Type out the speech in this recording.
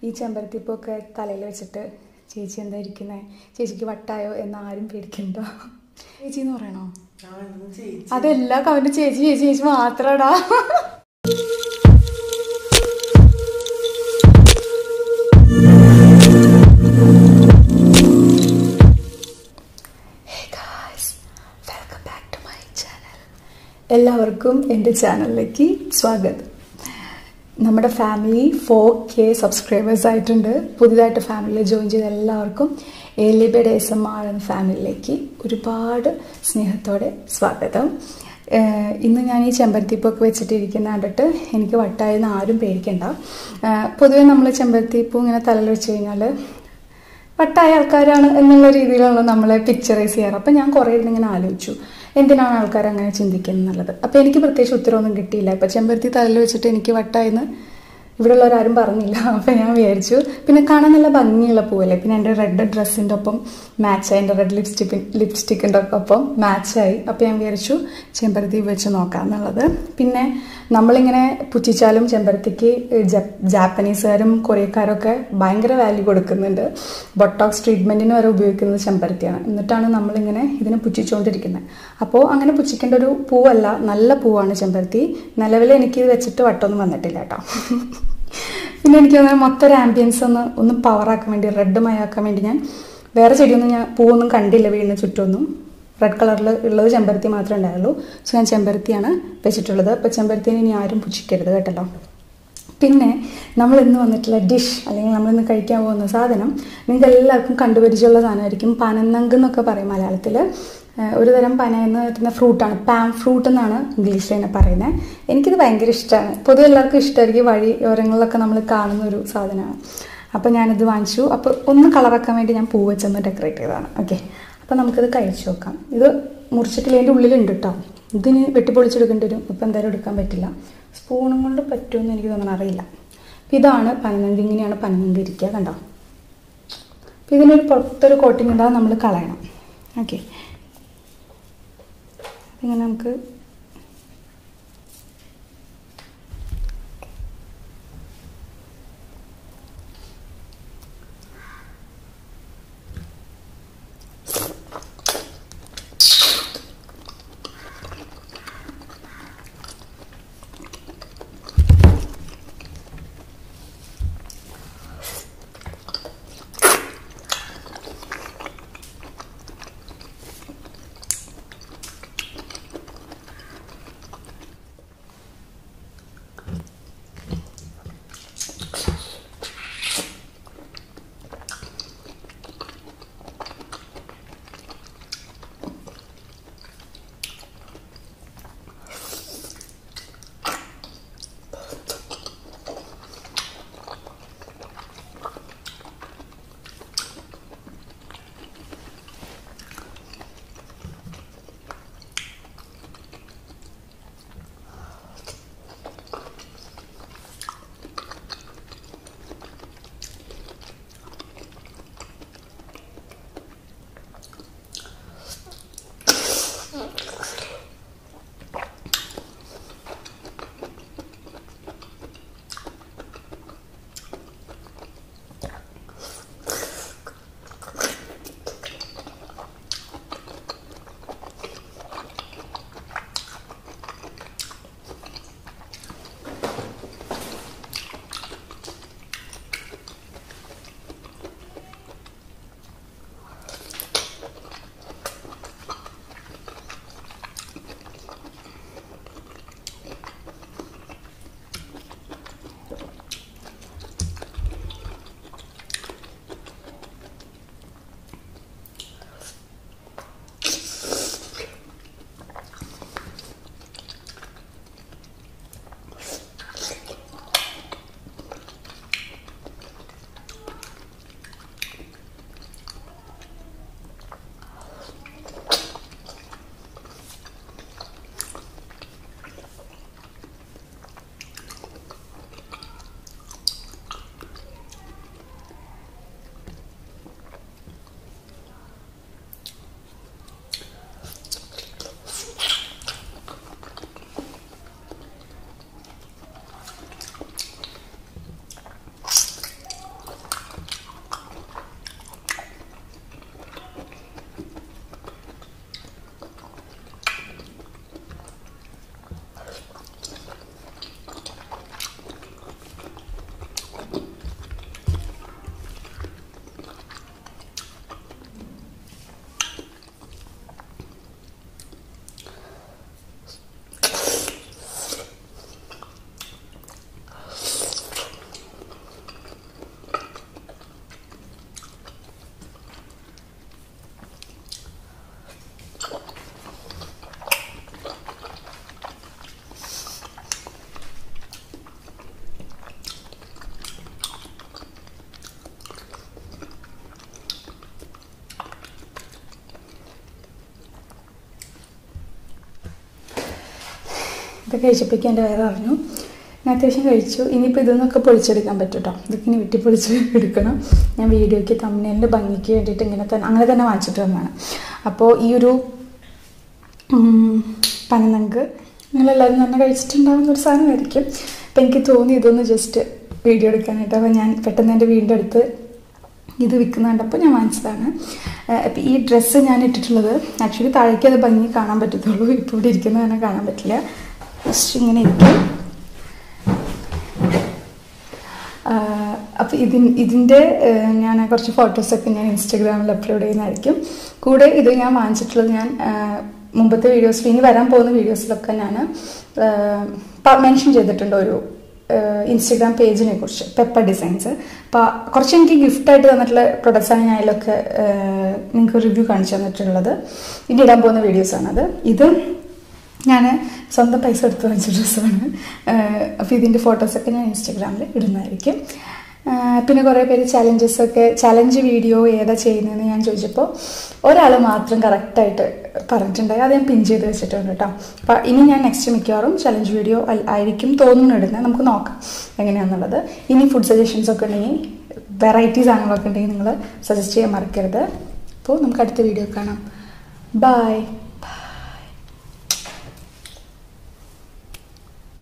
ഈ ചെമ്പരത്തിപ്പൊക്കെ തലയിൽ വെച്ചിട്ട് ചേച്ചി എന്താ ഇരിക്കുന്നത് ചേച്ചിക്ക് വട്ടായോ എന്ന് ആരും പേടിക്കണ്ട ചേച്ചി എന്ന് പറയണോ അതെല്ലാ കവന്റെ ചേച്ചി ചേച്ചി ചേച്ചി മാത്രടാ എല്ലാവർക്കും എൻ്റെ ചാനലിലേക്ക് സ്വാഗതം നമ്മുടെ ഫാമിലി ഫോർ കെ സബ്സ്ക്രൈബേഴ്സ് ആയിട്ടുണ്ട് പുതിയതായിട്ട് ഫാമിലിയിൽ ജോയിൻ ചെയ്ത എല്ലാവർക്കും എലിബയുടെ എസ് എം ആർ എന്ന ഫാമിലിയിലേക്ക് ഒരുപാട് സ്നേഹത്തോടെ സ്വാഗതം ഏഹ് ഇന്ന് ഞാൻ ഈ ചെമ്പരത്തിപ്പൊക്കെ വെച്ചിട്ടിരിക്കുന്ന കണ്ടിട്ട് എനിക്ക് വട്ടായെന്ന് ആരും പേടിക്കണ്ട ഏഹ് പൊതുവെ നമ്മൾ ചെമ്പരത്തിപ്പൂ ഇങ്ങനെ തലയിൽ വെച്ച് കഴിഞ്ഞാൽ വട്ടായ ആൾക്കാരാണ് എന്നുള്ള രീതിയിലാണ് നമ്മളെ പിക്ചറൈസ് ചെയ്യാറ് അപ്പം ഞാൻ കുറേ ഇരുന്ന് ഇങ്ങനെ ആലോചിച്ചു എന്തിനാണ് ആൾക്കാർ അങ്ങനെ ചിന്തിക്കുന്നത് എന്നുള്ളത് അപ്പം എനിക്ക് പ്രത്യേകിച്ച് ഉത്തരവൊന്നും കിട്ടിയില്ല ഇപ്പം ചെമ്പരത്തി തലയിൽ വെച്ചിട്ട് എനിക്ക് വട്ടായെന്ന് ഇവിടെ ഉള്ളവരാരും പറഞ്ഞില്ല അപ്പം ഞാൻ വിചാരിച്ചു പിന്നെ കാണാൻ നല്ല ഭംഗിയുള്ള പൂവല്ലേ പിന്നെ എൻ്റെ റെഡ് ഡ്രസ്സിൻ്റെ ഒപ്പം മാച്ചായി എൻ്റെ റെഡ് ലിപ്സ്റ്റിക് ലിപ്സ്റ്റിക്കിൻ്റെ ഒപ്പം മാച്ചായി അപ്പം ഞാൻ വിചാരിച്ചു ചെമ്പരത്തി വെച്ച് നോക്കാം എന്നുള്ളത് പിന്നെ നമ്മളിങ്ങനെ പുച്ഛിച്ചാലും ചെമ്പരത്തിക്ക് ജപ് ജാപ്പനീസുകാരും കൊറിയക്കാരൊക്കെ ഭയങ്കര വാല്യൂ കൊടുക്കുന്നുണ്ട് ബൊട്ടോക്സ് ട്രീറ്റ്മെൻറ്റിന് വരെ ഉപയോഗിക്കുന്നത് ചെമ്പരത്തിയാണ് എന്നിട്ടാണ് നമ്മളിങ്ങനെ ഇതിനെ പുച്ഛിച്ചുകൊണ്ടിരിക്കുന്നത് അപ്പോൾ അങ്ങനെ പുച്ഛിക്കേണ്ട ഒരു പൂവല്ല നല്ല പൂവാണ് ചെമ്പരത്തി നിലവിൽ എനിക്ക് ഇത് വെച്ചിട്ട് വട്ടമൊന്നും വന്നിട്ടില്ല കേട്ടോ പിന്നെ എനിക്ക് തോന്നുന്നത് മൊത്തം ഒരു ആംബിയൻസ് ഒന്ന് ഒന്ന് പവറാക്കാൻ വേണ്ടി റെഡ് മയാക്കാൻ വേണ്ടി ഞാൻ വേറെ ചെടിയൊന്നും ഞാൻ പൂവൊന്നും കണ്ടില്ല വീടിന് ചുറ്റുമൊന്നും റെഡ് കളറിൽ ഉള്ളത് ചെമ്പരത്തി മാത്രമേ ഉണ്ടായുള്ളൂ സോ ഞാൻ ചെമ്പരത്തിയാണ് വെച്ചിട്ടുള്ളത് അപ്പോൾ ചെമ്പരത്തിനെ ഇനി ആരും പുച്ഛിക്കരുത് കേട്ടല്ലോ പിന്നെ നമ്മൾ ഇന്ന് വന്നിട്ടുള്ള ഡിഷ് അല്ലെങ്കിൽ നമ്മൾ ഇന്ന് കഴിക്കാൻ പോകുന്ന സാധനം നിങ്ങൾക്ക് എല്ലാവർക്കും കണ്ടുപരിചയമുള്ള സാധനമായിരിക്കും പനന്നങ്ക് എന്നൊക്കെ പറയും മലയാളത്തിൽ ഒരു തരം പന എന്ന് പറ്റുന്ന ഫ്രൂട്ടാണ് പാം ഫ്രൂട്ട് എന്നാണ് ഇംഗ്ലീഷിൽ തന്നെ പറയുന്നത് എനിക്കിത് ഭയങ്കര ഇഷ്ടമാണ് പൊതുവെ എല്ലാവർക്കും ഇഷ്ടമായിരിക്കും വഴി ഓരങ്ങളിലൊക്കെ നമ്മൾ കാണുന്ന ഒരു സാധനമാണ് അപ്പോൾ ഞാനിത് വാങ്ങിച്ചു അപ്പോൾ ഒന്ന് കളറാക്കാൻ വേണ്ടി ഞാൻ പൂ വെച്ചൊന്ന് ഡെക്കറേറ്റ് ചെയ്തതാണ് ഓക്കെ അപ്പോൾ നമുക്കിത് കഴിച്ചു നോക്കാം ഇത് മുറിച്ചിട്ടില്ല അതിൻ്റെ ഉള്ളിലുണ്ട് കേട്ടോ ഇതിന് വെട്ടിപ്പൊളിച്ചെടുക്കേണ്ടി വരും ഇപ്പം എന്തായാലും എടുക്കാൻ പറ്റില്ല സ്പൂണും കൊണ്ട് പറ്റുമെന്ന് എനിക്ക് തോന്നണം അറിയില്ല അപ്പോൾ ഇതാണ് പനനങ്ക് ഇങ്ങനെയാണ് പനനങ്ക് ഇരിക്കുക കണ്ടോ അപ്പോൾ ഇതിനൊരു പുറത്തൊരു കോട്ടിംഗ് ഉണ്ടാകും നമ്മൾ കളയണം ഓക്കെ ഇങ്ങനെ നമുക്ക് ഒക്കെ കഴിച്ചപ്പോഴേക്കും എൻ്റെ വയറ് അറിഞ്ഞു ഞാൻ അത്യാവശ്യം കഴിച്ചു ഇനിയിപ്പോൾ ഇതൊന്നൊക്കെ പൊളിച്ചെടുക്കാൻ പറ്റും കേട്ടോ ഇതൊക്കെ ഇനി വെട്ടി പൊളിച്ച് എടുക്കണം ഞാൻ വീഡിയോയ്ക്ക് തമ്മിലിൻ്റെ ഭംഗിക്ക് വേണ്ടിയിട്ട് ഇങ്ങനെ തന്നെ അങ്ങനെ തന്നെ വാങ്ങിച്ചിട്ട് വന്നതാണ് അപ്പോൾ ഈ ഒരു പനനങ്ക് നിങ്ങളെല്ലാവരും തന്നെ കഴിച്ചിട്ടുണ്ടാകുന്ന ഒരു സാധനമായിരിക്കും അപ്പം എനിക്ക് തോന്നി ഇതൊന്ന് ജസ്റ്റ് വീഡിയോ എടുക്കാനായിട്ട് അപ്പോൾ ഞാൻ പെട്ടെന്ന് എൻ്റെ വീടിൻ്റെ അടുത്ത് ഇത് വിൽക്കുന്ന കണ്ടപ്പോൾ ഞാൻ വാങ്ങിച്ചതാണ് അപ്പം ഈ ഡ്രസ്സ് ഞാൻ ഇട്ടിട്ടുള്ളത് ആക്ച്വലി താഴേക്ക് അത് ഭംഗി കാണാൻ പറ്റത്തുള്ളൂ ഇപ്പോൾ ഇവിടെ ഇരിക്കുന്നത് തന്നെ കാണാൻ പറ്റില്ല ജസ്റ്റ് ഇങ്ങനെ ഇരിക്കും അപ്പോൾ ഇതിൻ ഇതിൻ്റെ ഞാൻ കുറച്ച് ഫോട്ടോസൊക്കെ ഞാൻ ഇൻസ്റ്റാഗ്രാമിൽ അപ്ലോഡ് ചെയ്യുന്നതായിരിക്കും കൂടെ ഇത് ഞാൻ വാങ്ങിച്ചിട്ടുള്ളത് ഞാൻ മുമ്പത്തെ വീഡിയോസിൽ ഇനി വരാൻ പോകുന്ന വീഡിയോസിലൊക്കെ ഞാൻ മെൻഷൻ ചെയ്തിട്ടുണ്ട് ഒരു ഇൻസ്റ്റഗ്രാം പേജിനെ കുറിച്ച് പെപ്പർ ഡിസൈൻസ് അപ്പോൾ കുറച്ച് എനിക്ക് ഗിഫ്റ്റായിട്ട് തന്നിട്ടുള്ള പ്രൊഡക്ട്സാണ് ഞാൻ അതിലൊക്കെ നിങ്ങൾക്ക് റിവ്യൂ കാണിച്ചു തന്നിട്ടുള്ളത് ഇനി ഇടാൻ പോകുന്ന വീഡിയോസാണത് ഇത് ഞാൻ സ്വന്തം പൈസ എടുത്ത് വാങ്ങിച്ച ഡ്രസ്സാണ് അപ്പോൾ ഇതിൻ്റെ ഫോട്ടോസൊക്കെ ഞാൻ ഇൻസ്റ്റാഗ്രാമിൽ ഇടുന്നതായിരിക്കും പിന്നെ കുറേ പേര് ചലഞ്ചസൊക്കെ ചലഞ്ച് വീഡിയോ ഏതാ ചെയ്യുന്നതെന്ന് ഞാൻ ചോദിച്ചപ്പോൾ ഒരാൾ മാത്രം കറക്റ്റായിട്ട് പറഞ്ഞിട്ടുണ്ടായി അത് ഞാൻ പിൻ ചെയ്ത് വെച്ചിട്ടുണ്ട് കേട്ടോ അപ്പോൾ ഇനി ഞാൻ നെക്സ്റ്റ് മിക്കവാറും ചലഞ്ച് വീഡിയോ ആയിരിക്കും തോന്നുന്നു ഇടുന്നത് നമുക്ക് നോക്കാം എങ്ങനെയാണെന്നുള്ളത് ഇനി ഫുഡ് സജഷൻസ് ഒക്കെ ഉണ്ടെങ്കിൽ വെറൈറ്റി സാധനങ്ങളൊക്കെ ഉണ്ടെങ്കിൽ നിങ്ങൾ സജസ്റ്റ് ചെയ്യാൻ മറക്കരുത് അപ്പോൾ നമുക്ക് അടുത്ത വീഡിയോ കാണാം ബായ്